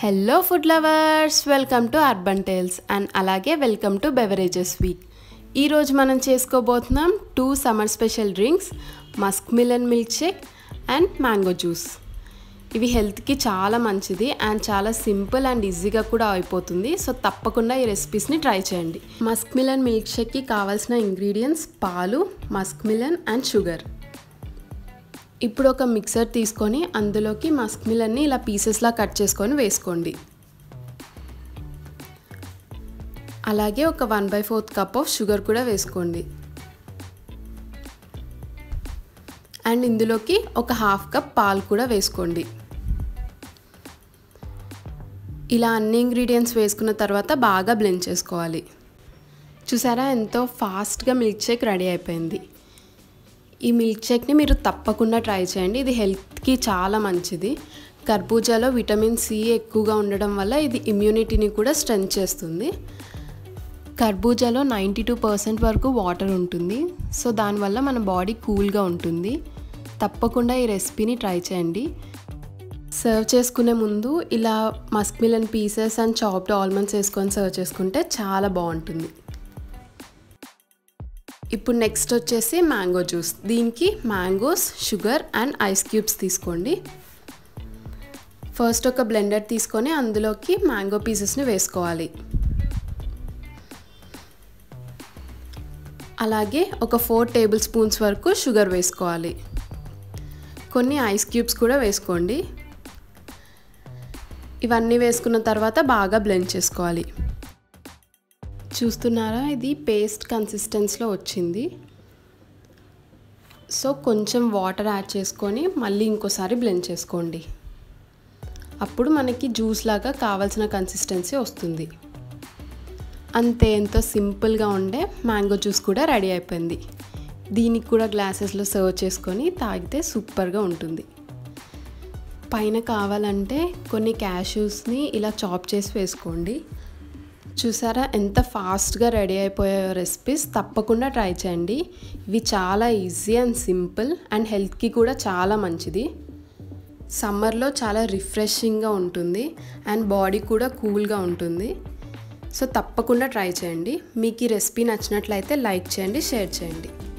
hello food lovers welcome to urban tales and అలాగే welcome to beverages week ఈరోజు మనం చేసుకోబోతున్నాం two summer special drinks muskmelon milkshake and mango juice ఇవి హెల్త్కి చాలా మంచిది అండ్ చాలా సింపుల్ అండ్ ఈజీగా కూడా అయిపోతుంది సో తప్పకుండా ఈ రెసిపీస్ని ట్రై చేయండి మస్క్ మిలన్ మిల్క్ షేక్కి కావాల్సిన ఇంగ్రీడియంట్స్ పాలు మస్క్ మిలన్ అండ్ షుగర్ ఇప్పుడు ఒక మిక్సర్ తీసుకొని అందులోకి మస్క్ మిలన్ని ఇలా పీసెస్లా కట్ చేసుకొని వేసుకోండి అలాగే ఒక one by fourth cup of sugar కూడా వేసుకోండి అండ్ ఇందులోకి ఒక హాఫ్ కప్ పాలు కూడా వేసుకోండి ఇలా అన్ని ఇంగ్రీడియంట్స్ వేసుకున్న తర్వాత బాగా బ్లెండ్ చేసుకోవాలి చూసారా ఎంతో ఫాస్ట్గా మిల్క్ షేక్ రెడీ అయిపోయింది ఈ మిల్క్ షేక్ని మీరు తప్పకుండా ట్రై చేయండి ఇది హెల్త్కి చాలా మంచిది కర్బూజాలో విటమిన్ సి ఎక్కువగా ఉండడం వల్ల ఇది ఇమ్యూనిటీని కూడా స్ట్రెంగ్ చేస్తుంది కర్బూజాలో నైంటీ టూ పర్సెంట్ వరకు వాటర్ ఉంటుంది సో దానివల్ల మన బాడీ కూల్గా ఉంటుంది తప్పకుండా ఈ రెసిపీని ట్రై చేయండి సర్వ్ చేసుకునే ముందు ఇలా muskmelon pieces and chopped almonds వేసుకొని సర్వ్ చేసుకుంటే చాలా బాగుంటుంది ఇప్పుడు నెక్స్ట్ వచ్చేసి మ్యాంగో జ్యూస్ దీనికి mangoes sugar and ice cubes తీసుకోండి ఫస్ట్ ఒక బ్లెండర్ తీసుకొని అందులోకి మ్యాంగో పీసెస్ని వేసుకోవాలి అలాగే ఒక ఫోర్ టేబుల్ స్పూన్స్ వరకు షుగర్ వేసుకోవాలి కొన్ని ఐస్ క్యూబ్స్ కూడా వేసుకోండి ఇవన్నీ వేసుకున్న తర్వాత బాగా బ్లెండ్ చేసుకోవాలి చూస్తున్నారా ఇది పేస్ట్ కన్సిస్టెన్స్లో వచ్చింది సో కొంచెం వాటర్ యాడ్ చేసుకొని మళ్ళీ ఇంకోసారి బ్లెండ్ చేసుకోండి అప్పుడు మనకి జ్యూస్ లాగా కావాల్సిన కన్సిస్టెన్సీ వస్తుంది అంతే ఎంతో సింపుల్గా ఉండే మ్యాంగో జ్యూస్ కూడా రెడీ అయిపోయింది దీనికి కూడా గ్లాసెస్లో సర్వ్ చేసుకొని తాగితే సూపర్గా ఉంటుంది పైన కావాలంటే కొన్ని క్యాష్యూస్ని ఇలా చాప్ చేసి వేసుకోండి చూసారా ఎంత ఫాస్ట్గా రెడీ అయిపోయే రెసిపీస్ తప్పకుండా ట్రై చేయండి ఇవి చాలా ఈజీ అండ్ సింపుల్ అండ్ హెల్త్కి కూడా చాలా మంచిది సమ్మర్లో చాలా రిఫ్రెషింగ్గా ఉంటుంది అండ్ బాడీ కూడా కూల్గా ఉంటుంది సో తప్పకుండా ట్రై చేయండి మీకు ఈ రెసిపీ నచ్చినట్లయితే లైక్ చేయండి షేర్ చేయండి